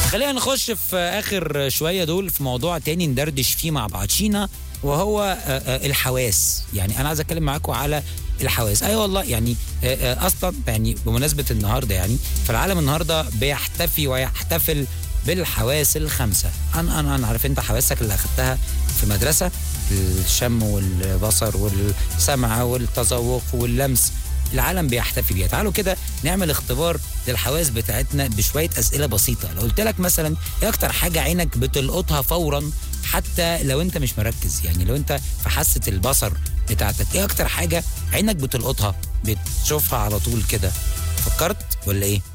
خلينا نخش في اخر شويه دول في موضوع تاني ندردش فيه مع بعضينا وهو آه، آه، الحواس يعني انا عايز اتكلم معاكم على الحواس ايوه والله يعني آه، آه، اصلا يعني بمناسبه النهارده يعني فالعالم النهارده بيحتفي ويحتفل بالحواس الخمسه انا انا انا عارف انت حواسك اللي اخدتها في مدرسه الشم والبصر والسمع والتذوق واللمس العالم بيحتفي بيها تعالوا كده نعمل اختبار للحواس بتاعتنا بشويه اسئله بسيطه لو قلت لك مثلا ايه اكتر حاجه عينك بتلقطها فورا حتى لو انت مش مركز يعني لو انت في حاسه البصر بتاعتك ايه اكتر حاجه عينك بتلقطها بتشوفها على طول كده فكرت ولا ايه